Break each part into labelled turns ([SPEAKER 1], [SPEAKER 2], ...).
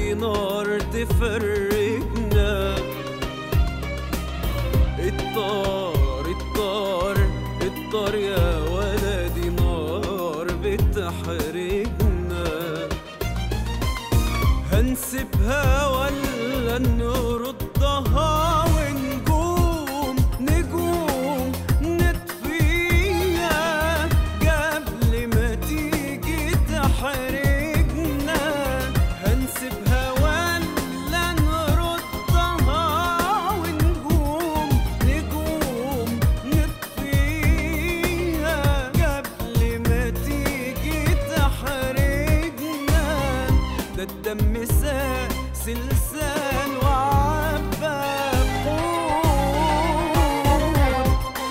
[SPEAKER 1] ولدي نار تفرقنا الطار الطار الطار يا ولدي نار بتحرقنا هنسيبها ولا نردها ونقوم نقوم نطفيها قبل ما تيجي تحرقنا هنسيبها ولا نردها ونقوم نقوم نطفيها قبل ما تيجي تحرقنا ده الدم سال سلسال وعبى بحور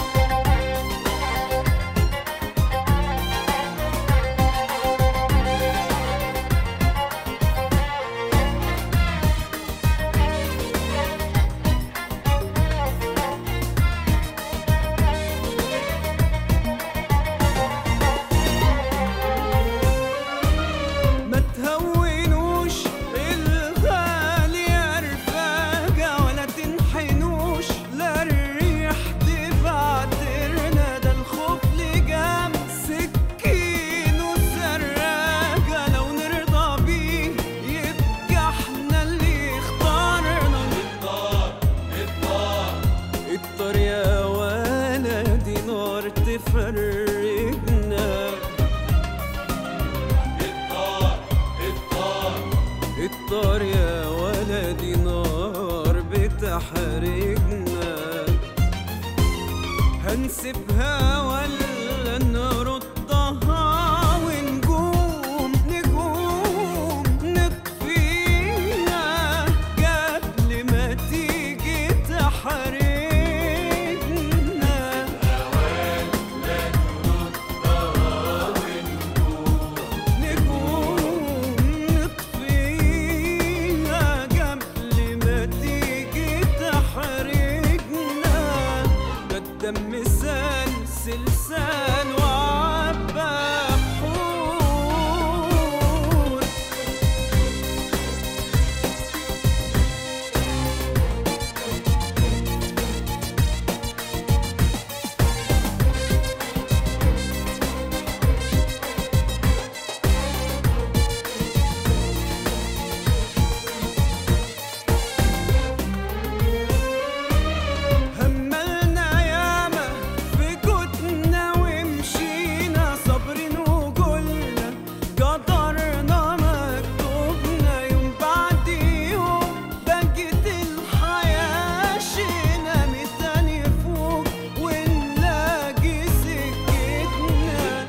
[SPEAKER 1] ما تهونوش الغالي يا رفاقة ولا تنحنوش لا الريح تبعترنا ده الخوف لجام سكين وسراقة لو نرضى بيه يبقى احنا اللي اختارنا الطار يا ولدي نار تفرقنا الطار يا ولدي نار بتحرقنا هنسيبها ولا نردها ونقوم نقوم نطفيها قبل ما تيجي تحرقنا نقوم نطفيها قبل ما تيجي تحرقنا ده الدم سال سلسال وعبى بحور هملنا ياما في كتنا ومشينا صابرين وقلنا قدرنا مكتوبنا يوم بعد يوم بقت الحياة شينا متاني فوق ونلاقي سكتنا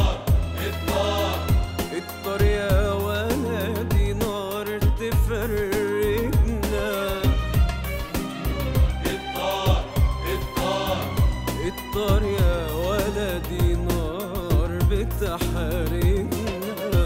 [SPEAKER 1] الطار يا ولدي نار تفرقنا الطار يا ولدي نار بتحرقنا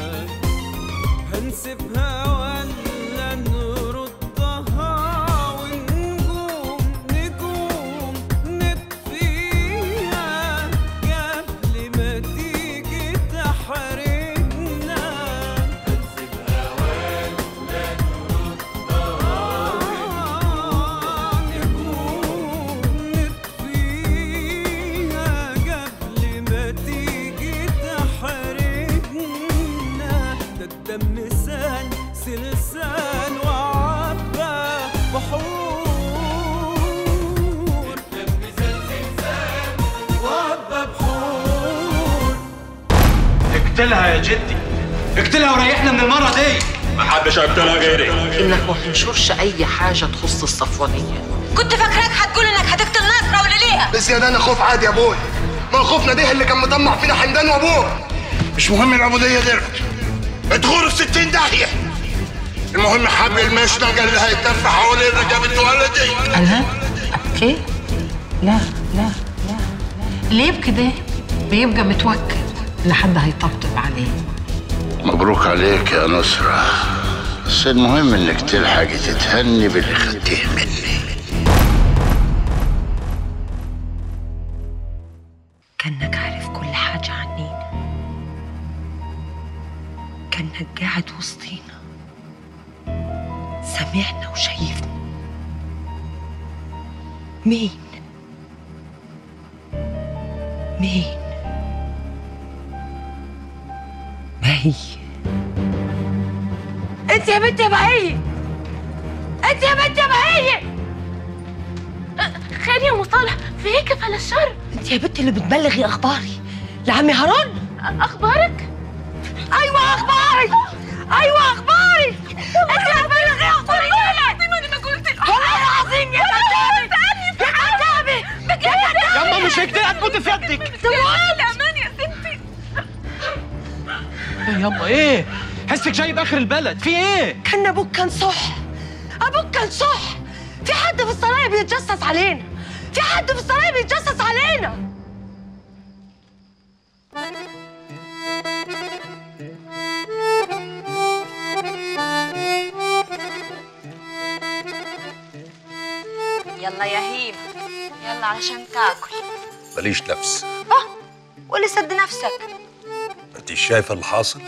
[SPEAKER 1] هنسيبها ولا نردها ونقوم نقوم نطفيها قبل ما تيجي تحرقنا هنسيبها ولا نردها نقوم نطفيها قبل ما تيجي تحرقنا ده الدم سال سلسال وعبى بحور الدم سال سلسال وعبى بحور
[SPEAKER 2] اقتلها يا جدي اقتلها وريحنا من المرة دي ما حدش هيقتلها غيري
[SPEAKER 3] انك ما تنشرش اي حاجه تخص الصفوانيه
[SPEAKER 4] كنت فاكراك هتقول انك هتقتل ناصرة وليليها
[SPEAKER 5] بس يا ده انا خوف عادي يا ابوي ما خوفنا ده اللي كان مطمع فينا حمدان وابوه مش مهم العبوديه دي تغور في 60 داهيه المهم حبل المشنقه اللي هيتلف حوالين رقبه ولدي
[SPEAKER 3] انا ابكي لا لا لا ليه بكده بيبقى متوكل لحد هيطبطب عليه
[SPEAKER 6] مبروك عليك يا نصرة بس المهم انك تلحقي تتهني باللي خدتيه مني
[SPEAKER 4] كأنك عارف كل حاجة عنينا كأنك قاعد وسطينا سامعنا وشايفنا مين مين بهي انت يا بنت يا بهي انت يا بنت يا بهي
[SPEAKER 7] خير يا مصالح في هيك فلا الشر
[SPEAKER 4] انت يا بنت اللي بتبلغي اخباري لعمي هارون
[SPEAKER 7] اخبارك
[SPEAKER 4] ايوه اخباري ايوه اخباري انت اللي بتبلغي اخباري
[SPEAKER 7] ما انا ما قلت
[SPEAKER 4] والله العظيم يا كدابه يا كدابه يا كدابه
[SPEAKER 2] يما مش هيك هتموت في يدك
[SPEAKER 7] تعالي امان يا ستي
[SPEAKER 2] ايه يما ايه حسك جايب اخر البلد في ايه
[SPEAKER 4] كان ابوك كان صح ابوك كان صح في حد في السرايا بيتجسس علينا في حد في السرايا بيتجسس علينا
[SPEAKER 8] يلا يا هيم يلا علشان تاكل
[SPEAKER 9] ماليش نفس
[SPEAKER 8] اه واللي سد نفسك
[SPEAKER 9] انت شايفه اللي حاصل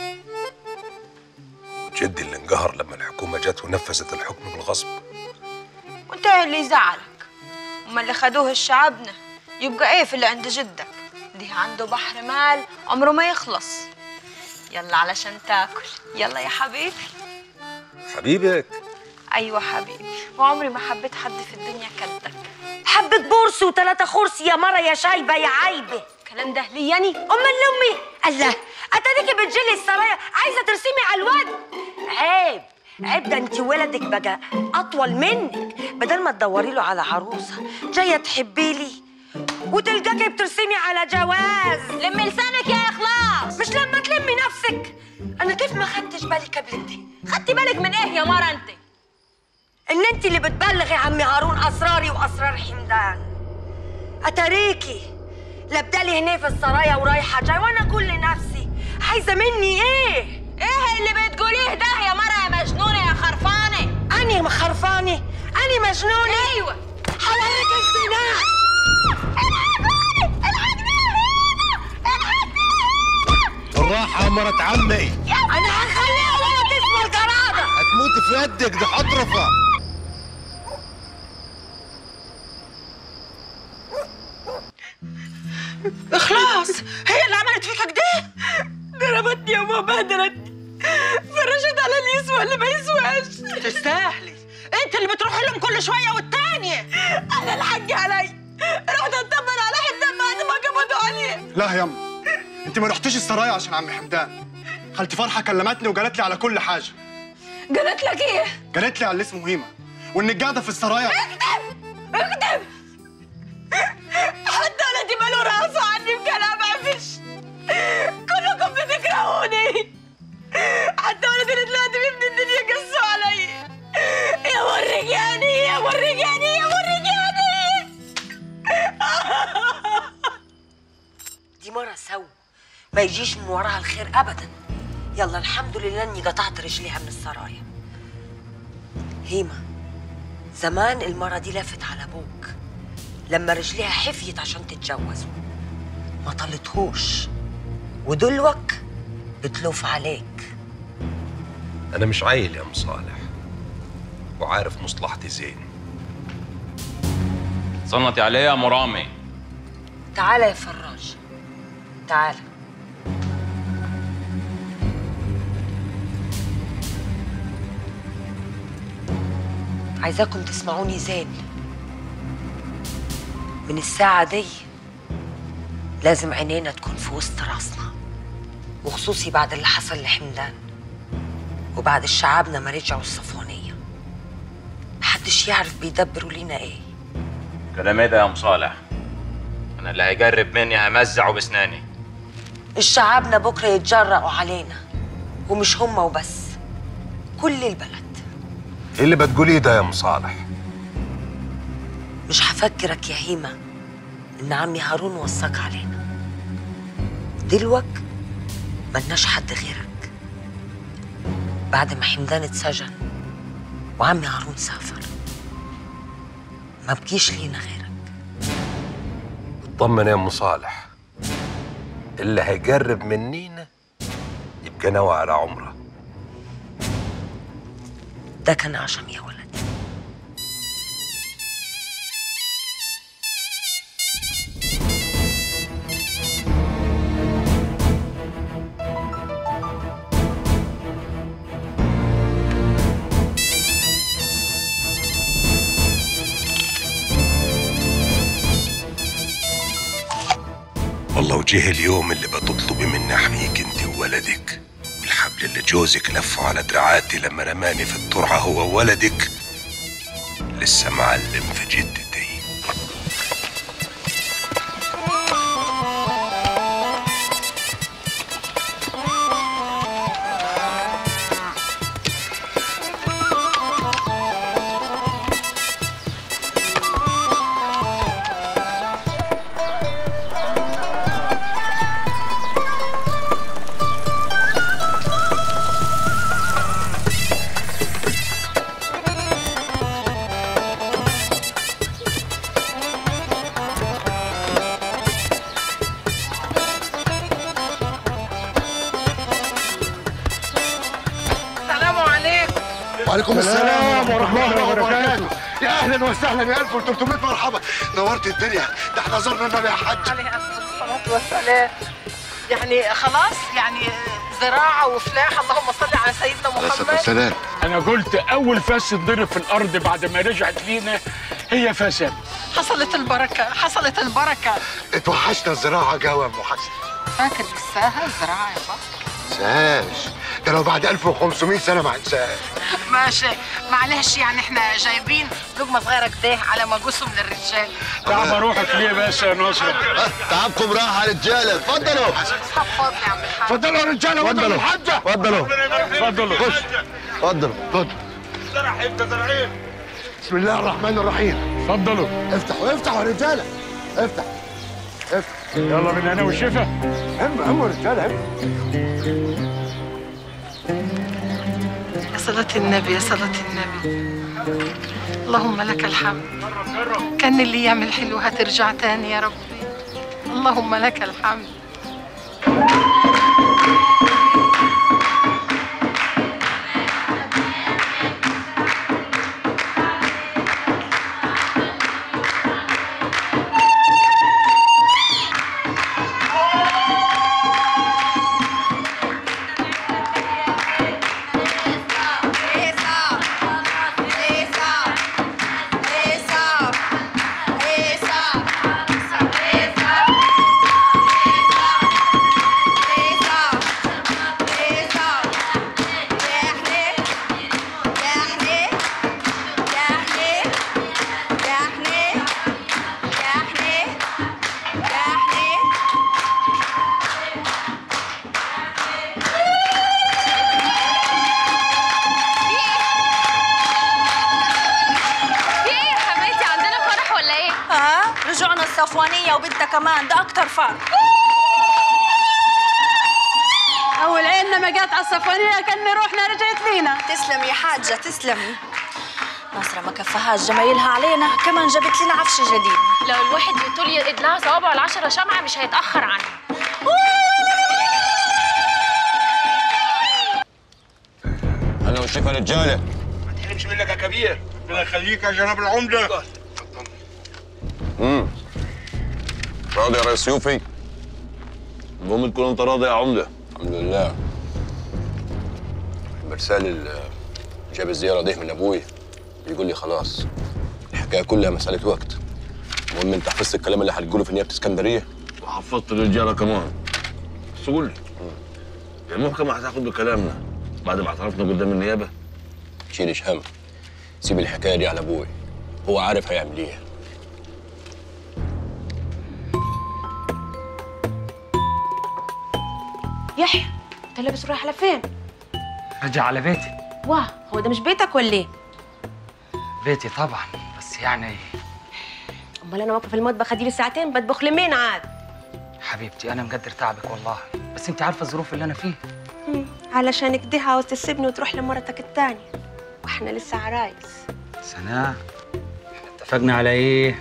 [SPEAKER 9] جدي اللي انقهر لما الحكومه جت ونفذت الحكم بالغصب
[SPEAKER 8] وانت إيه اللي يزعلك اما اللي خدوه شعبنا يبقى ايه في اللي عند جدك دي عنده بحر مال عمره ما يخلص يلا علشان تاكل يلا يا حبيبي
[SPEAKER 9] حبيبك
[SPEAKER 8] ايوه حبيبي وعمري ما حبيت حد في الدنيا كدك
[SPEAKER 4] حبة بورس وثلاثة خرس يا مرة يا شايبة يا عايبة
[SPEAKER 8] الكلام ده لياني
[SPEAKER 4] أمال لأمي الله أتاريكي بتجيلي السرايا عايزة ترسمي على الواد عيب عيب ده انت ولدك بقى أطول منك بدل ما تدوري له على عروسة جاية تحبي لي وتلقاكي بترسمي على جواز
[SPEAKER 8] لمي لسانك يا اخلاص
[SPEAKER 4] مش لما تلمي نفسك أنا كيف ما خدتش بالي قبل دي
[SPEAKER 8] خدتي بالك من ايه يا مره انت
[SPEAKER 4] ان انت اللي بتبلغي عمي هارون اسراري واسرار حمدان اتاريكي لا بدالي هنا في السرايا ورايحه جاي وانا اقول لنفسي عايزه مني ايه
[SPEAKER 8] ايه اللي بتقوليه ده يا مره يا مجنونه يا خرفانه
[SPEAKER 4] اني مخرفاني اني مجنونه
[SPEAKER 8] ايوه
[SPEAKER 4] حضرتك الزنا
[SPEAKER 9] بالراحه يا مرة عمي
[SPEAKER 4] انا هخليها ولا تسمع القرابه
[SPEAKER 9] هتموت في يدك دي حطرفه
[SPEAKER 4] خلاص هي اللي عملت فيك كده ضربتني وما بهدلتني فرشت على اللي يسوى اللي ما يسواش
[SPEAKER 3] تستاهلي انت اللي بتروحي لهم كل شويه والتانيه
[SPEAKER 4] انا الحق علي رحت اطمن على حمدان بعد ما قبضوا عليه
[SPEAKER 10] لا يما انت ما رحتيش السرايا عشان عم حمدان خالتي فرحه كلمتني وقالت لي على كل حاجه
[SPEAKER 4] قالت لك ايه
[SPEAKER 10] قالت لي على اللي اسمه هيما وانك قاعده في السرايا
[SPEAKER 4] اكذب حتى ولدي ماله راسه عني بكلام عفش كلكم بتكرهوني حتى ولدي اللي طلعت بيه من الدنيا قسوا علي يا ورجاني يا ورجاني يا ورجاني دي مرة سو ما يجيش من وراها الخير ابدا يلا الحمد لله اني قطعت رجليها من السرايا هيما زمان المرة دي لفت على ابوك لما رجليها حفيت عشان تتجوزوا ما طلتهوش ودلوك بتلوف عليك
[SPEAKER 9] انا مش عيل يا ام صالح وعارف مصلحتي زين
[SPEAKER 2] صنتي عليه يا مرامي
[SPEAKER 4] تعالى يا فراج تعالى عايزاكم تسمعوني زين من الساعة دي لازم عينينا تكون في وسط راسنا وخصوصي بعد اللي حصل لحمدان وبعد الشعابنا ما رجعوا الصفوانية محدش يعرف بيدبروا لينا ايه
[SPEAKER 2] كلام ايه ده يا ام صالح انا اللي هيجرب مني همزعه بسناني
[SPEAKER 4] الشعابنا بكرة يتجرأوا علينا ومش هما وبس كل البلد
[SPEAKER 9] ايه اللي بتقوليه ده يا ام صالح
[SPEAKER 4] مش هفكرك يا هيما إن عمي هارون وصاك علينا دلوك ملناش حد غيرك بعد ما حمدان اتسجن وعمي هارون سافر ما بقيش لينا غيرك
[SPEAKER 9] اطمن يا ام صالح اللي هيجرب منينا يبقى ناوي على عمره
[SPEAKER 4] ده كان عشم يا ولدي
[SPEAKER 9] والله وجه اليوم اللي بتطلبي مني احميك انت وولدك والحبل اللي جوزك لفه على دراعاتي لما رماني في الترعه هو وولدك لسه معلم في جدتي
[SPEAKER 3] السلام عليكم
[SPEAKER 5] وعليكم السلام ورحمة الله وبركاته يا أهلا وسهلا يا 1300 مرحبا نورت الدنيا ده احنا زرنا النبي يا حاج
[SPEAKER 3] عليه أفضل الصلاة والسلام يعني خلاص يعني زراعة وفلاح اللهم صل على سيدنا محمد
[SPEAKER 11] انا قلت اول فاس تضرب في الارض بعد ما رجعت لينا هي فاسد
[SPEAKER 3] حصلت البركة حصلت البركة
[SPEAKER 5] اتوحشنا الزراعة قوي يا ام حسن
[SPEAKER 3] فاكر لساها الزراعة يا بابا
[SPEAKER 5] انساش ده لو بعد 1500 سنة ما انساش
[SPEAKER 3] ماشي معلش يعني احنا جايبين لقمة صغيرة كده على ما جسم للرجال
[SPEAKER 11] تعب روحك ليه بس يا نصر
[SPEAKER 5] تعبكم راحة يا رجالة اتفضلوا
[SPEAKER 3] اتفضل يا عم الحاج
[SPEAKER 5] اتفضلوا يا رجالة اتفضلوا الحاجة اتفضلوا
[SPEAKER 11] اتفضلوا
[SPEAKER 5] خش اتفضلوا اتفضلوا بسم الله الرحمن الرحيم
[SPEAKER 11] اتفضلوا
[SPEAKER 5] افتحوا افتحوا يا رجالة افتح افتح
[SPEAKER 11] يلا من هنا والشفا
[SPEAKER 5] هم هم يا رجالة هم
[SPEAKER 3] يا صلاة النبي يا صلاة النبي اللهم لك الحمد كان اللي يعمل حلو هترجع تاني يا ربي اللهم لك الحمد
[SPEAKER 7] في ايه يا حماتي عندنا فرح ولا ايه؟
[SPEAKER 8] ها رجعنا الصفوانية وبنتها كمان ده أكتر فرق
[SPEAKER 12] أول عيننا ما جات على الصفانية كان روحنا رجعت لينا
[SPEAKER 8] تسلمي يا حاجة تسلمي نصرة ما كفهاش جمايلها علينا كمان جابت لنا عفش جديد
[SPEAKER 7] لو الواحد يطول يقد لها صوابعه العشرة شمعة مش هيتأخر عنها
[SPEAKER 13] انا والشيخ رجاله
[SPEAKER 9] تحرمش منك يا كبير
[SPEAKER 5] الله يخليك يا جناب العمدة
[SPEAKER 13] امم راضي يا ريس يوفي المهم تكون انت راضي يا عمده الحمد لله برسال ال- جاب الزياره دي من ابوي بيقول لي خلاص الحكايه كلها مساله وقت المهم انت حفظت الكلام اللي هتقوله في نيابه اسكندريه
[SPEAKER 14] وحفظت الرجاله كمان بس قول لي المحكمة هتاخد بكلامنا بعد ما اعترفنا قدام النيابة
[SPEAKER 13] شيلش هم سيب الحكايه دي على ابوي هو عارف هيعمل ايه
[SPEAKER 15] يحيى انت لابس رايح على فين؟
[SPEAKER 16] رجع على بيتي
[SPEAKER 15] واه هو ده مش بيتك ولا ايه؟
[SPEAKER 16] بيتي طبعا بس يعني
[SPEAKER 15] امال انا واقفه في المطبخ اديلي ساعتين بطبخ لمين عاد؟
[SPEAKER 16] حبيبتي انا مقدر تعبك والله بس انت عارفه الظروف اللي انا فيها
[SPEAKER 15] مم، علشان كده عاوز تسيبني وتروح لمرتك التانية واحنا لسه عرايس
[SPEAKER 16] سناء احنا اتفقنا على ايه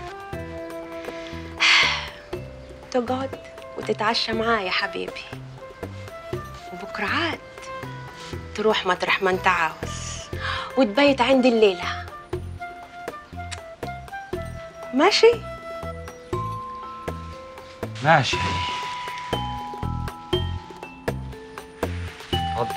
[SPEAKER 15] تقعد وتتعشى معايا يا حبيبي وبكره عاد تروح مطرح ما انت عاوز وتبيت عندي الليلة ماشي؟
[SPEAKER 16] ماشي اتفضل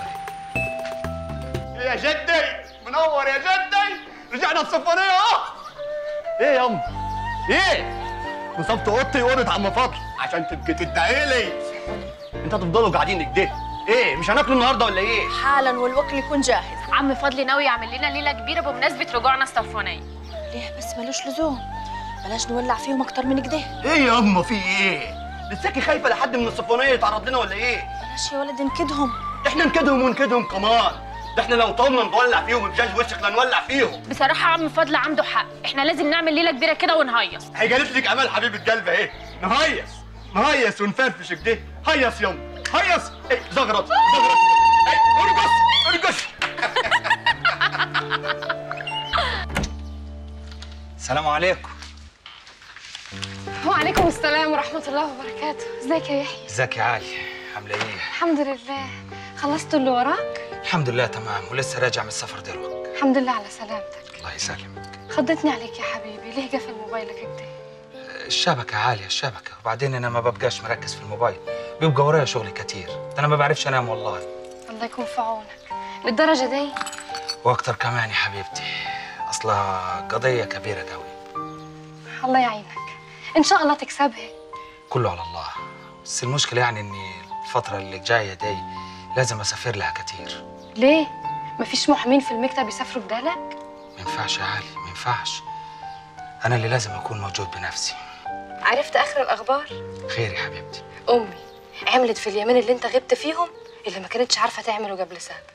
[SPEAKER 10] يا جدي منور يا جدي رجعنا السفرية اهو ايه يا ام ايه نصبت اوضتي واوضه عم فضل عشان تبقي تدعي لي انت هتفضلوا قاعدين كده ايه مش هناكلوا النهارده ولا ايه
[SPEAKER 7] حالا والوكل يكون جاهز عم فضلي ناوي يعمل لنا ليله كبيره بمناسبه رجوعنا الصفوانيه
[SPEAKER 8] ليه بس ملوش لزوم بلاش نولع فيهم اكتر من كده
[SPEAKER 10] ايه يا اما في ايه لساكي خايفه لحد من السفريه يتعرض لنا ولا ايه
[SPEAKER 8] بلاش يا ولد نكدهم
[SPEAKER 10] احنا نكدهم ونكدهم كمان ده احنا لو طولنا نولع فيهم بجاج وشك لنولع فيهم
[SPEAKER 7] بصراحه عم فضل عنده حق احنا لازم نعمل ليله كبيره كده ونهيص
[SPEAKER 10] هي جالت لك امال حبيبه قلبي ايه نهيص نهيص ونفرفش كده هيص يوم هيص ايه زغرط زغرط ايه ارقص ارقص
[SPEAKER 16] السلام عليكم
[SPEAKER 17] وعليكم السلام ورحمة الله وبركاته ازيك يا يحيى
[SPEAKER 16] ازيك يا علي عامله ايه
[SPEAKER 17] الحمد لله خلصت اللي وراك
[SPEAKER 16] الحمد لله تمام ولسه راجع من السفر دلوقتي
[SPEAKER 17] الحمد لله على سلامتك
[SPEAKER 16] الله يسلمك
[SPEAKER 17] خضتني عليك يا حبيبي ليه قفل موبايلك كده
[SPEAKER 16] الشبكه عاليه الشبكه وبعدين انا ما ببقاش مركز في الموبايل بيبقى ورايا شغل كتير انا ما بعرفش انام والله
[SPEAKER 17] الله يكون في عونك للدرجة دي
[SPEAKER 16] واكتر كمان يا حبيبتي اصلها قضيه كبيره قوي
[SPEAKER 17] الله يعينك ان شاء الله تكسبها
[SPEAKER 16] كله على الله بس المشكله يعني اني الفتره اللي جايه دي لازم اسافر لها كتير
[SPEAKER 17] ليه مفيش محامين في المكتب يسافروا بدالك
[SPEAKER 16] ما ينفعش يا علي ما ينفعش انا اللي لازم اكون موجود بنفسي
[SPEAKER 17] عرفت اخر الاخبار
[SPEAKER 16] خير يا حبيبتي
[SPEAKER 17] امي عملت في اليومين اللي انت غبت فيهم اللي ما كانتش عارفه تعمله قبل سابق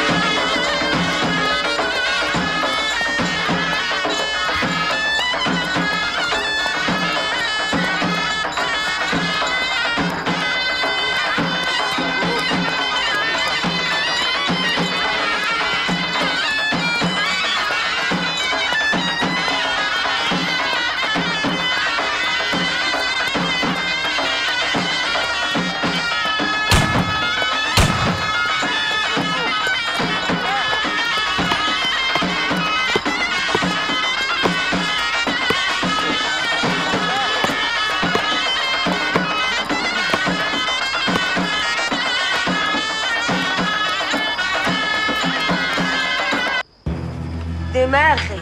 [SPEAKER 4] دماغي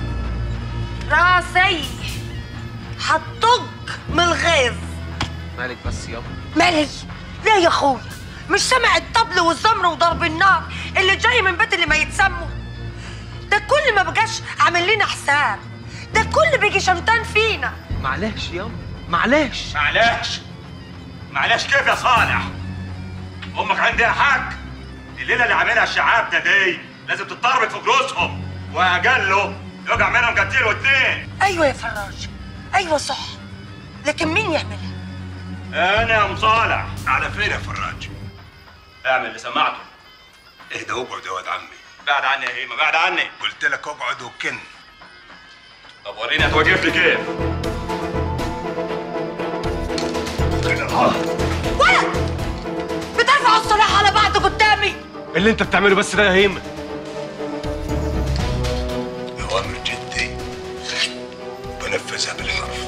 [SPEAKER 4] راسي هتطق من الغيظ
[SPEAKER 16] مالك بس يابا
[SPEAKER 4] مالي ليه يا اخويا مش سامع الطبل والزمر وضرب النار اللي جاي من بيت اللي ما يتسموا ده كل ما بقاش عامل لنا حساب ده كل بيجي شمتان فينا
[SPEAKER 2] معلش يابا معلش معلش معلش كيف يا صالح امك عندها حق الليله اللي عاملها الشعاب ده دي لازم تتضرب في فلوسهم واقله يوقع منهم قتيل واتنين
[SPEAKER 4] ايوه يا فراج ايوه صح لكن مين يعملها
[SPEAKER 2] انا يا ام صالح على فين يا فراج اعمل اللي سمعته اهدى واقعد يا واد عمي بعد عني يا هيما بعد عني قلت لك اقعد وكن طب وريني هتوقف لي كيف
[SPEAKER 4] ولد بترفعوا السلاح على بعض قدامي
[SPEAKER 2] اللي انت بتعمله بس ده يا هيما اوامر جدي بنفذها بالحرف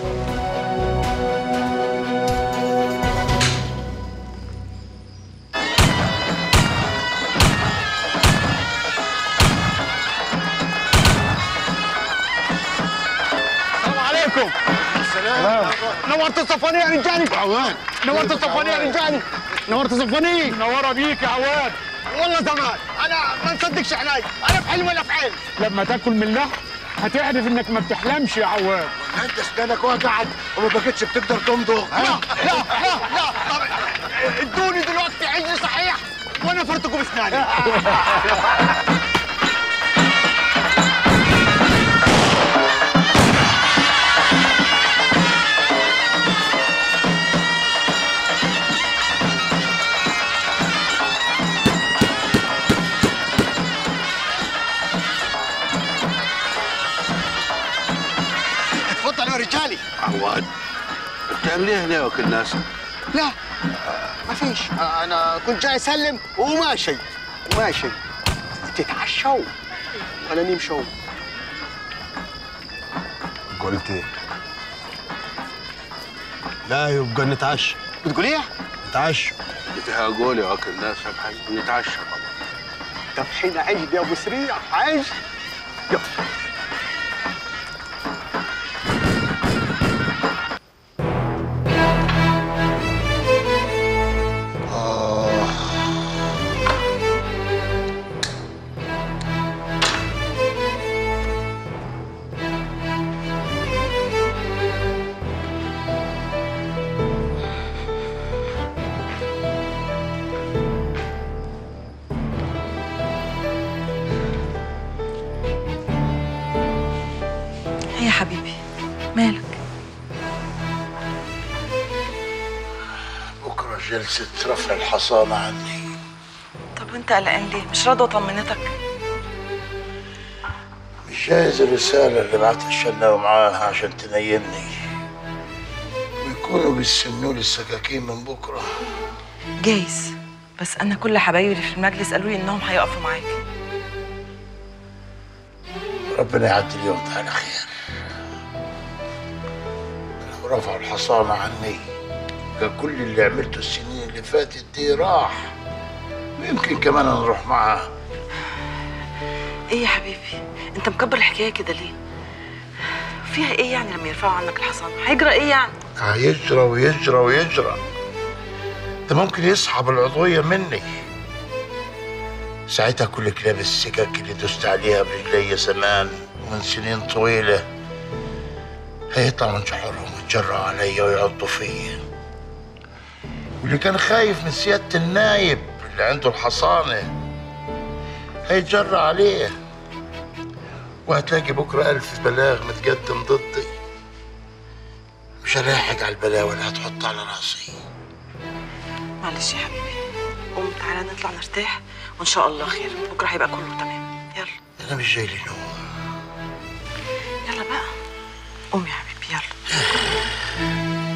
[SPEAKER 10] السلام عليكم السلام نورت الصفانية يا رجالي عواد نورت الصفانية يا رجالي نورت الصفانية
[SPEAKER 11] منورة بيك يا عواد
[SPEAKER 10] والله زمان انا ما نصدقش عيني انا في حلم ولا في حلم
[SPEAKER 11] لما تاكل من اللحم هتعرف انك ما بتحلمش يا عواد
[SPEAKER 5] انت اسنانك وجعت وما بقتش بتقدر تمضغ
[SPEAKER 10] لا لا لا لا طب ادوني دلوقتي عجل صحيح وانا فرتكم باسناني اتفضلوا يا رجالي
[SPEAKER 14] عواد بتعمل ايه هنا وكل الناس؟
[SPEAKER 10] لا ما فيش انا كنت جاي اسلم وماشي وماشي تتعشوا انا نمشي اهو
[SPEAKER 5] قلت ايه؟ لا يبقى نتعشى
[SPEAKER 10] بتقول ايه؟
[SPEAKER 5] نتعشى
[SPEAKER 14] دي فيها قول يا اكل الناس فاهم حاجه ونتعشى
[SPEAKER 10] طب حين عجل يا ابو سريع عجل يلا
[SPEAKER 18] ايه يا حبيبي مالك
[SPEAKER 6] بكرة جلسة رفع الحصانة عني
[SPEAKER 18] طب وانت قلقان ليه مش راضيه طمنتك
[SPEAKER 6] مش جايز الرسالة اللي بعتها الشناوي معاها عشان تنيمني ويكونوا بيسنوا لي السكاكين من بكرة
[SPEAKER 18] جايز بس انا كل حبايبي اللي في المجلس قالوا لي انهم هيقفوا معاك
[SPEAKER 6] ربنا يعدي اليوم ده على خير لو رفعوا الحصانة عني يبقى كل اللي عملته السنين اللي فاتت دي راح ويمكن كمان نروح معاه
[SPEAKER 18] ايه يا حبيبي انت مكبر الحكايه كده ليه فيها ايه يعني لما يرفعوا عنك الحصان هيجرى ايه يعني
[SPEAKER 6] هيجرى ويجرى ويجرى ده ممكن يسحب العضوية مني ساعتها كل كلاب السكك اللي دست عليها برجلي زمان من سنين طويلة هيطلع من شحرهم ويتجرأ عليا ويعضوا فيا واللي كان خايف من سيادة النايب اللي عنده الحصانة هيتجرأ عليه وهتلاقي بكرة ألف بلاغ متقدم ضدي مش هلاحق على البلاوي اللي هتحط على راسي
[SPEAKER 18] معلش يا حبيبي قوم تعالى نطلع نرتاح وان شاء الله خير بكره هيبقى كله تمام يلا
[SPEAKER 6] أنا مش جاي لي نوم
[SPEAKER 18] يلا بقى قوم يا حبيبي يلا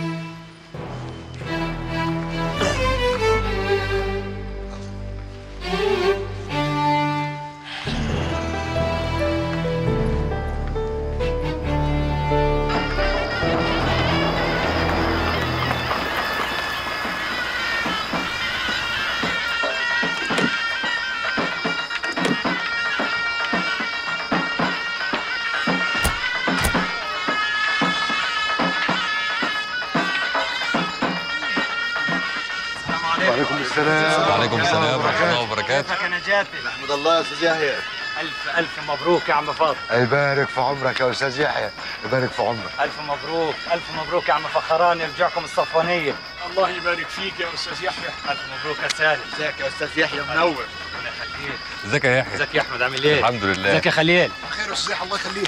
[SPEAKER 5] وعليكم السلام
[SPEAKER 19] وعليكم السلام ورحمة الله وبركاته
[SPEAKER 20] كيفك يا نجاتي؟
[SPEAKER 5] احمد الله يا استاذ يحيى
[SPEAKER 20] ألف ألف مبروك يا عم فاضل
[SPEAKER 5] يبارك في عمرك يا استاذ يحيى يبارك في عمرك
[SPEAKER 20] ألف مبروك ألف مبروك يا عم فخران يرجعكم الصفوانية
[SPEAKER 11] الله يبارك فيك يا استاذ يحيى
[SPEAKER 20] ألف مبروك يا سالم ازيك يا أستاذ يحيى منور ربنا يخليك
[SPEAKER 19] ازيك يا يحيى
[SPEAKER 20] ازيك يا أحمد عامل إيه؟
[SPEAKER 19] الحمد لله
[SPEAKER 20] ازيك يا خليل
[SPEAKER 5] خير يا استاذ يحيى الله يخليك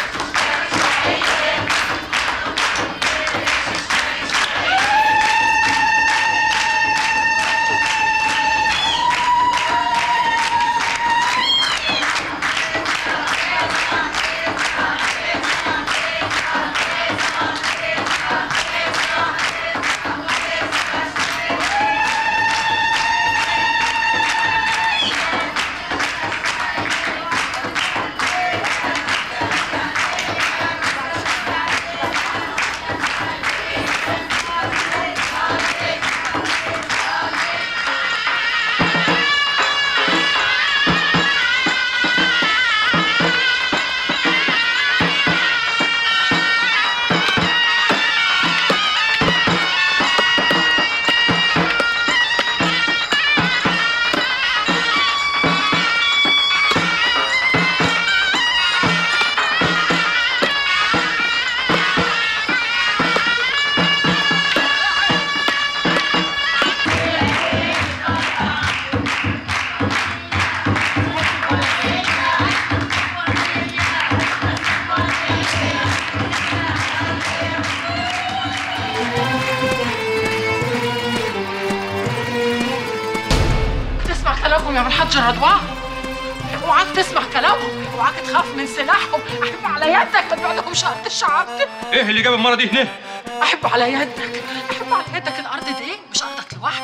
[SPEAKER 3] تسمع كلامهم يا الحاج رضوان اوعاك تسمع كلامهم اوعاك تخاف من سلاحهم احب على يدك ما تبعدهمش ارض الشعب
[SPEAKER 19] ايه اللي جاب المرة دي هنا؟
[SPEAKER 3] احب على يدك احب على يدك الارض دي مش ارضك لوحدك ده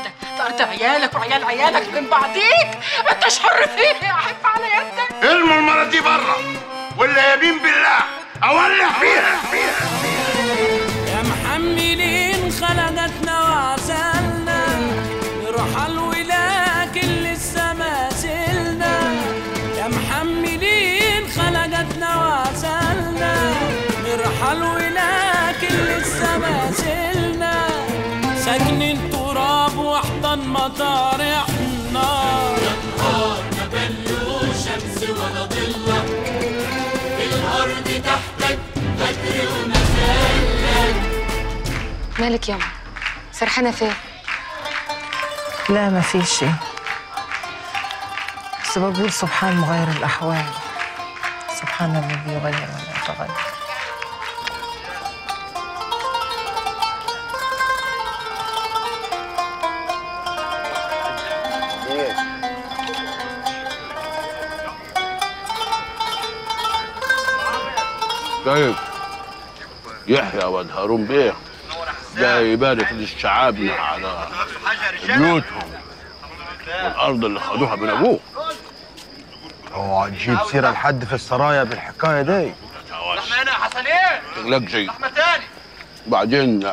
[SPEAKER 3] مسألة عيالك وعيال عيالك من بعديك انتش حر فيه احب على يدك
[SPEAKER 6] ارموا المرة دي برا ولا يمين بالله اولع فيها
[SPEAKER 1] يا محملين خلقتنا وعسلنا نرحل ولكن لسه ما زلنا يا محملين خلقتنا وعسلنا نرحل ولكن لسه ما زلنا ساكنين تراب واحضن مطارحنا يا نهار ما بلوش شمس ولا ضلة الأرض تحتك فجر ومسلك
[SPEAKER 17] مالك ياما سرحانه فين
[SPEAKER 21] لا ما في شيء بس بقول سبحان مغير الأحوال سبحان الذي يغير ولا يتغير
[SPEAKER 14] طيب يحيى ولد هارون بيه جاي يبارك للشعابنا على بيوتهم والارض اللي خدوها من ابوه
[SPEAKER 20] اوعى تجيب سيره لحد في السرايا بالحكايه دي
[SPEAKER 10] لحمة هنا يا حسنين
[SPEAKER 14] لك جاي
[SPEAKER 10] لحمة تاني
[SPEAKER 14] بعدين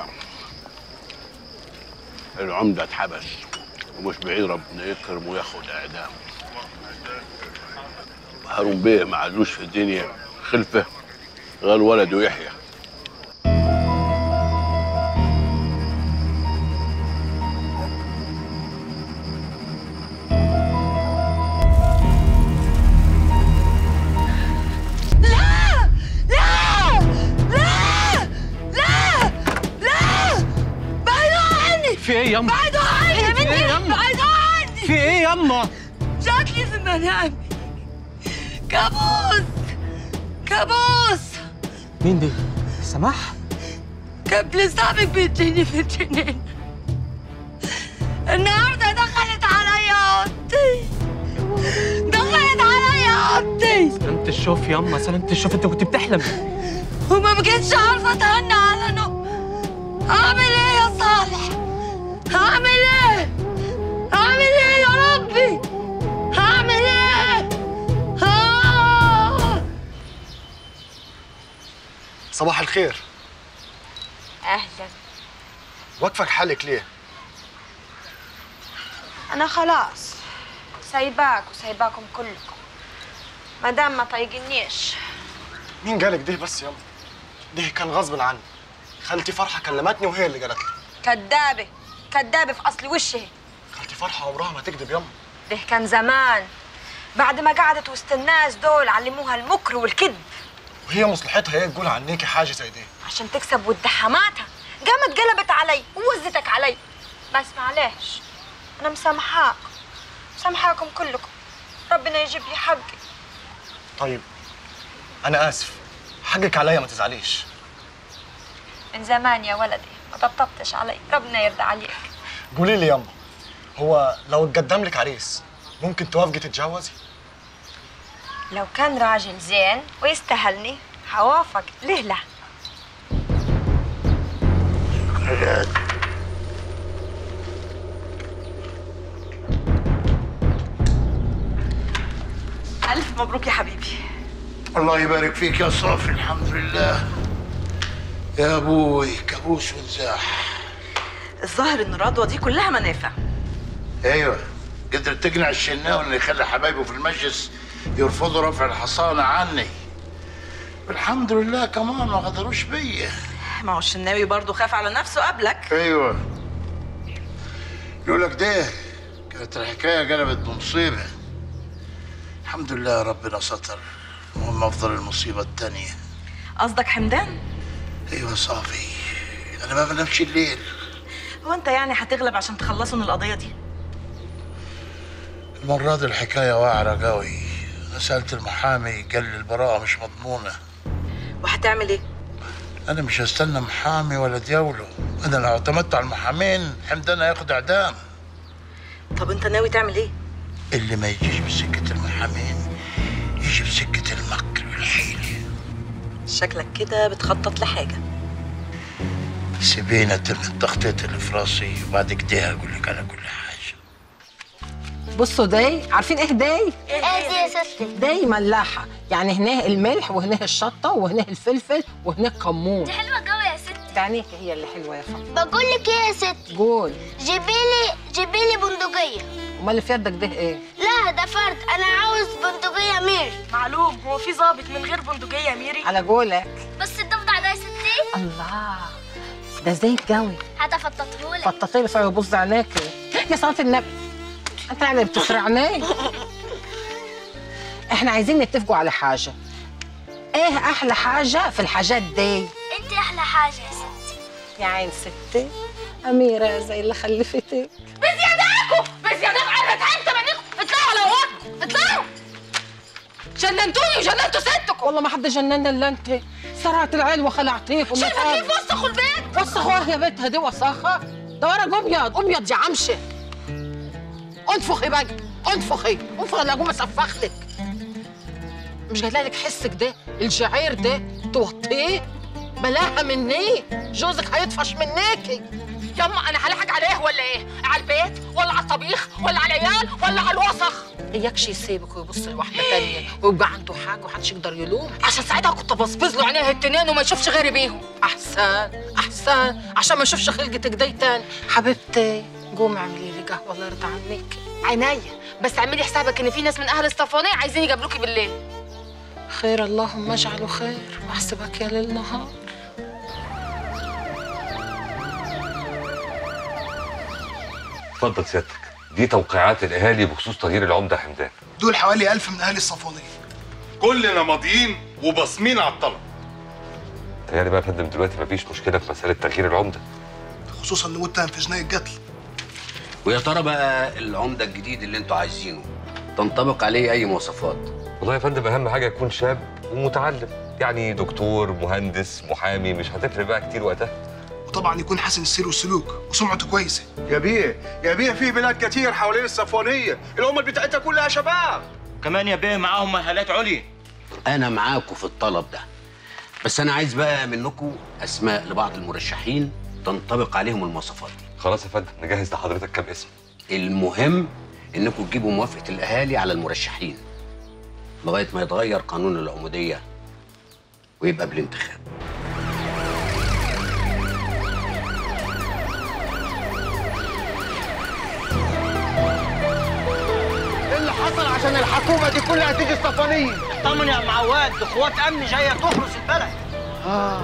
[SPEAKER 14] العمدة اتحبس ومش بعيد ربنا يكرم وياخد اعدام هارون بيه ما عادوش في الدنيا خلفه غير ولده يحيى
[SPEAKER 1] لا لا لا لا لا بعيدوا عني
[SPEAKER 20] في ايه ياما؟
[SPEAKER 1] بعيدوا عني
[SPEAKER 20] في
[SPEAKER 1] يا
[SPEAKER 20] إيه
[SPEAKER 1] بنتي
[SPEAKER 20] ياما؟
[SPEAKER 1] بعيدوا عني
[SPEAKER 20] في ايه ياما؟
[SPEAKER 1] جات لي في منامي كابوس كابوس
[SPEAKER 20] مين دي؟ سماح؟
[SPEAKER 1] قبل سابق بتجيني في الجنين النهارده دخلت عليا اوضتي دخلت عليا اوضتي
[SPEAKER 20] سلامة الشوف ياما سلامة الشوف انت كنت بتحلم
[SPEAKER 1] وما بقتش عارفه اتهنى على نو اعمل ايه يا صالح هعمل ايه هعمل ايه يا ربي هعمل ايه آه.
[SPEAKER 22] صباح الخير
[SPEAKER 8] اهلا
[SPEAKER 22] واقفك حالك ليه؟
[SPEAKER 8] انا خلاص سايباك وسايباكم كلكم ما دام ما طايقنيش
[SPEAKER 22] مين قالك ده بس ياما؟ ده كان غصب عني خالتي فرحة كلمتني وهي اللي قالت لي
[SPEAKER 8] كدابه كدابه في اصل وشها
[SPEAKER 22] خالتي فرحة عمرها ما تكذب ياما
[SPEAKER 8] ده كان زمان بعد ما قعدت وسط الناس دول علموها المكر والكذب
[SPEAKER 22] وهي مصلحتها هي تقول عنيكي حاجة زي دي
[SPEAKER 8] عشان تكسب ود حماتها قامت قلبت علي ووزتك علي بس معلش انا مسامحاك مسامحاكم كلكم ربنا يجيب لي حقي
[SPEAKER 22] طيب أنا آسف حقك عليا ما تزعليش
[SPEAKER 8] من زمان يا ولدي ما طبطبتش علي ربنا يرضى عليك
[SPEAKER 22] قولي لي ياما هو لو اتقدم لك عريس ممكن توافقي تتجوزي؟
[SPEAKER 8] لو كان راجل زين ويستاهلني حوافق ليه لا
[SPEAKER 18] ألف مبروك يا حبيبي
[SPEAKER 6] الله يبارك فيك يا صافي الحمد لله يا ابوي كابوس ونزاح
[SPEAKER 18] الظاهر إن الرضوة دي كلها منافع
[SPEAKER 6] ايوه قدرت تقنع الشناوي انه يخلي حبايبه في المجلس يرفضوا رفع الحصانه عني الحمد لله كمان ما غدروش بيا
[SPEAKER 18] ما هو الشناوي برضه خاف على نفسه قبلك
[SPEAKER 6] ايوه يقول لك ده كانت الحكايه قلبت بمصيبه الحمد لله ربنا ستر المهم افضل المصيبه الثانيه
[SPEAKER 18] قصدك حمدان
[SPEAKER 6] ايوه صافي انا ما بنامش الليل
[SPEAKER 18] هو أنت يعني هتغلب عشان تخلصوا من القضية دي
[SPEAKER 6] المرة دي الحكاية واعرة قوي أنا سألت المحامي قال لي البراءة مش مضمونة
[SPEAKER 18] وهتعمل إيه؟
[SPEAKER 6] أنا مش هستنى محامي ولا ديوله أنا لو اعتمدت على المحامين حمدان هياخد إعدام
[SPEAKER 18] طب أنت ناوي تعمل إيه؟
[SPEAKER 6] اللي ما يجيش بسكة المحامين يجي بسكة المكر والحيلة
[SPEAKER 18] شكلك كده بتخطط لحاجة
[SPEAKER 6] سيبينا تم التخطيط اللي في راسي وبعد كده هقول لك على كل حاجة
[SPEAKER 21] بصوا داي عارفين ايه داي؟
[SPEAKER 9] ايه دي يا ستي؟
[SPEAKER 21] داي ملاحة يعني هناه الملح وهناه الشطة وهناه الفلفل وهناه الكمون
[SPEAKER 9] دي حلوه قوي يا ستي
[SPEAKER 21] ده عينيك هي اللي حلوة يا فندم
[SPEAKER 9] بقول لك ايه يا ستي
[SPEAKER 21] قول
[SPEAKER 9] جيبيلي جيبيلي بندقيه
[SPEAKER 21] امال اللي في يدك ده ايه؟
[SPEAKER 9] لا ده فرد انا عاوز بندقيه مير
[SPEAKER 12] معلوم هو في ظابط من غير بندقيه يا ميري
[SPEAKER 21] على قولك
[SPEAKER 9] بس الضفدع ده يا ستي
[SPEAKER 21] الله ده زيت قوي
[SPEAKER 9] هتفططهولك
[SPEAKER 21] فططيلي فيها يبص عينيك يا صلاة النبي انت يعني بتسرعني احنا عايزين نتفقوا على حاجة ايه احلى حاجة في الحاجات دي
[SPEAKER 9] انت احلى حاجه يا ستي
[SPEAKER 21] يا عين ستي أميرة زي اللي خلفتك
[SPEAKER 12] بزياداكم بزياداكم انا تعبت منكم اطلعوا على وقتكم اطلعوا جننتوني وجننتوا ستكم
[SPEAKER 21] والله ما حد جننا الا انت سرعت العيل وخلعتيك
[SPEAKER 12] شايفه كيف وسخوا البيت
[SPEAKER 21] وسخوها يا بنتها دي وسخة ده ورق ابيض ابيض يا عمشه انفخي بقى انفخي انفخي لا اقوم اسفخلك مش جاي لك حسك ده الجعير ده توطيه بلاها مني جوزك هيطفش منيكي
[SPEAKER 12] يما انا هلحق عليه ولا ايه على البيت ولا على الطبيخ ولا على العيال ولا على الوسخ
[SPEAKER 21] اياكش يسيبك ويبص لواحده تانية ويبقى عنده حاجه ومحدش يقدر يلوم عشان ساعتها كنت بصبز له عينيه التنين وما يشوفش غيري بيهم احسن احسن عشان ما يشوفش خلقتك دي تاني حبيبتي قومي اعملي لي قهوه الله يرضى عنك
[SPEAKER 12] عينيا بس اعملي حسابك ان في ناس من اهل الصفانيه عايزين يقابلوكي بالليل
[SPEAKER 21] خير اللهم اجعله خير واحسبك يا ليل نهار
[SPEAKER 23] اتفضل سيادتك دي توقيعات الاهالي بخصوص تغيير العمده حمدان
[SPEAKER 22] دول حوالي ألف من أهل الصفونية
[SPEAKER 5] كلنا ماضيين وباصمين على الطلب
[SPEAKER 23] تهيألي بقى يا فندم دلوقتي مفيش مشكله في مساله تغيير العمده
[SPEAKER 22] خصوصا إنه متهم في جناية قتل
[SPEAKER 24] ويا ترى بقى العمده الجديد اللي انتوا عايزينه تنطبق عليه اي مواصفات
[SPEAKER 23] والله يا فندم اهم حاجه يكون شاب ومتعلم يعني دكتور مهندس محامي مش هتفرق بقى كتير وقتها
[SPEAKER 22] وطبعا يكون حسن السير والسلوك وسمعته كويسة
[SPEAKER 10] يا بيه يا بيه في بلاد كتير حوالين الصفوانيه الامه بتاعتها كلها شباب
[SPEAKER 2] كمان يا بيه معاهم مهالات عليا
[SPEAKER 24] انا معاكم في الطلب ده بس انا عايز بقى منكم اسماء لبعض المرشحين تنطبق عليهم المواصفات دي
[SPEAKER 23] خلاص يا فندم نجهز لحضرتك كام اسم
[SPEAKER 24] المهم انكم تجيبوا موافقه الاهالي على المرشحين لغايه ما يتغير قانون العموديه ويبقى بالانتخاب
[SPEAKER 10] ايه اللي حصل عشان الحكومه دي كلها تيجي الصفانيه
[SPEAKER 2] اطمن يا عم عواد دي قوات امن جايه تحرس البلد
[SPEAKER 10] اه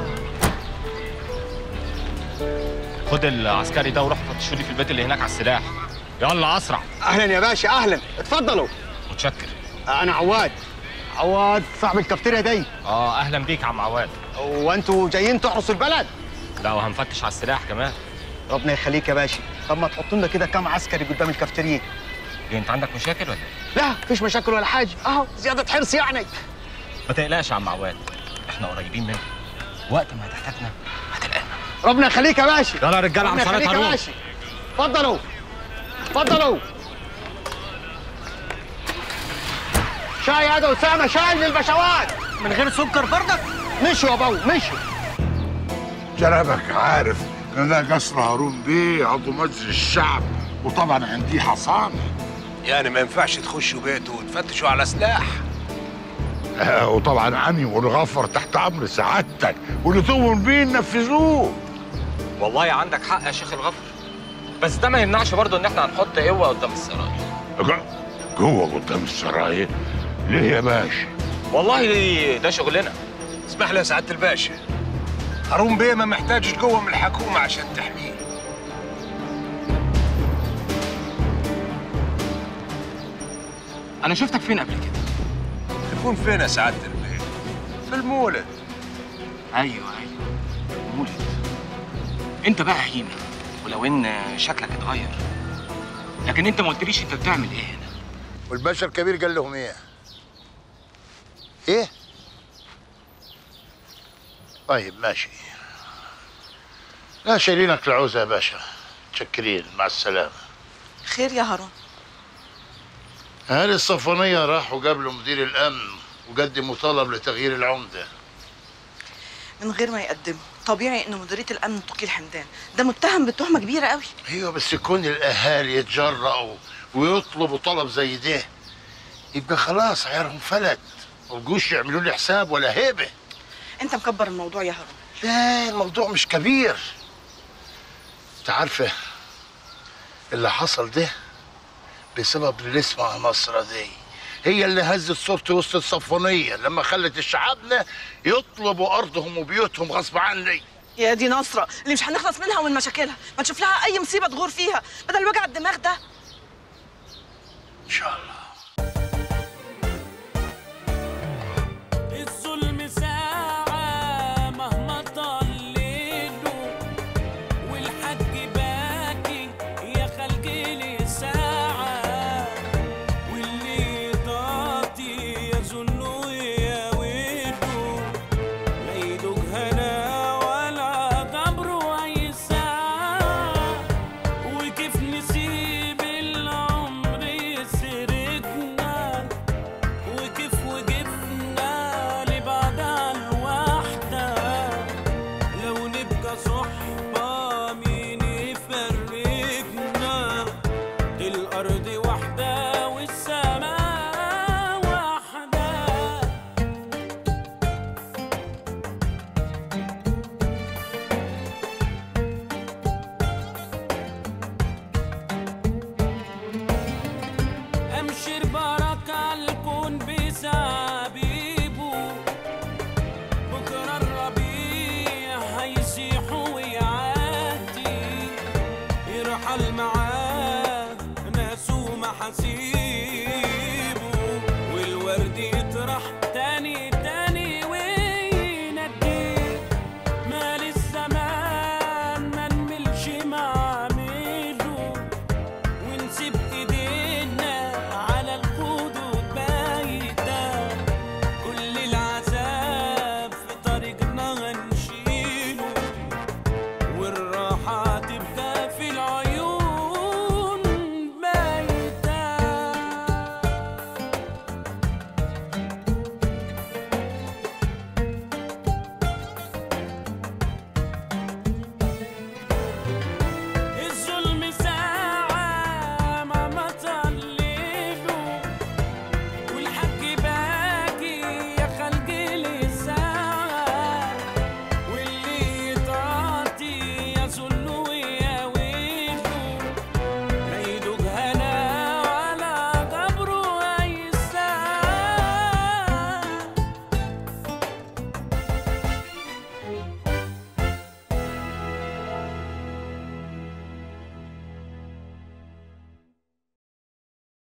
[SPEAKER 25] خد العسكري ده وروح فتشوا لي في البيت اللي هناك على السلاح يلا اسرع
[SPEAKER 10] اهلا يا باشا اهلا اتفضلوا
[SPEAKER 25] متشكر
[SPEAKER 10] انا عواد عواد صاحب الكافتيريا دي
[SPEAKER 25] اه اهلا بيك يا عم عواد
[SPEAKER 10] وانتوا جايين تحرسوا البلد
[SPEAKER 25] لا وهنفتش على السلاح كمان
[SPEAKER 10] ربنا يخليك يا باشا طب ما تحط لنا كده كام عسكري قدام الكافتيريا
[SPEAKER 25] ليه انت عندك مشاكل ولا ايه؟
[SPEAKER 10] لا مفيش مشاكل ولا حاجه اهو زياده حرص يعني
[SPEAKER 25] ما تقلقش يا عم عواد احنا قريبين منك وقت ما هتحتاجنا
[SPEAKER 10] ربنا يخليك يا باشا
[SPEAKER 25] يلا يا رجاله عم
[SPEAKER 10] ربنا
[SPEAKER 25] صلاة
[SPEAKER 10] يخليك يا
[SPEAKER 25] هارون
[SPEAKER 10] باشا اتفضلوا اتفضلوا شاي يا ده اسامه شاي للبشوات
[SPEAKER 2] من غير سكر بردك
[SPEAKER 10] مشوا يا بابا مشوا
[SPEAKER 6] جنابك عارف ان ده قصر هارون بيه عضو مجلس الشعب وطبعا عندي حصانه
[SPEAKER 26] يعني ما ينفعش تخشوا بيته وتفتشوا على سلاح
[SPEAKER 6] آه وطبعا اني والغفر تحت امر سعادتك واللي تؤمن بيه نفذوه
[SPEAKER 25] والله عندك حق يا شيخ الغفر بس ده ما يمنعش برضه ان احنا هنحط قوه قدام السرايا
[SPEAKER 6] ج- جوه قدام السرايا ليه يا باشا
[SPEAKER 25] والله ده شغلنا
[SPEAKER 26] اسمح لي يا سعاده الباشا هارون بيه ما محتاجش قوه من الحكومه عشان تحميه
[SPEAKER 25] انا شفتك فين قبل كده
[SPEAKER 26] تكون فين يا سعاده البيه في المولد
[SPEAKER 25] ايوه ايوه مولد انت بقى هيمه ولو ان شكلك اتغير لكن انت ما قلتليش انت بتعمل ايه هنا
[SPEAKER 6] والباشا الكبير قال لهم ايه ايه طيب ماشي لا شايلينك العوزة يا باشا متشكرين مع السلامة
[SPEAKER 18] خير يا هارون
[SPEAKER 6] أهالي الصفانية راحوا قابلوا مدير الأمن وقدموا طلب لتغيير العمدة
[SPEAKER 18] من غير ما يقدموا طبيعي انه مديريه الامن تقيل حمدان ده متهم بتهمه كبيره قوي
[SPEAKER 6] أيوة بس يكون الأهالي يتجرأوا ويطلبوا طلب زي ده يبقى خلاص عيارهم فلت مبقوش يعملوا لي حساب ولا هيبه
[SPEAKER 18] انت مكبر الموضوع يا هارون
[SPEAKER 6] لا الموضوع مش كبير انت عارفه اللي حصل ده بسبب اللي اسمها نصرة دي هي اللي هزت صورتي وسط الصفونية لما خلت شعبنا يطلبوا أرضهم وبيوتهم غصب عني
[SPEAKER 18] يا دي نصرة اللي مش هنخلص منها ومن مشاكلها ما تشوف لها اي مصيبة تغور فيها بدل وجع الدماغ ده
[SPEAKER 6] إن شاء الله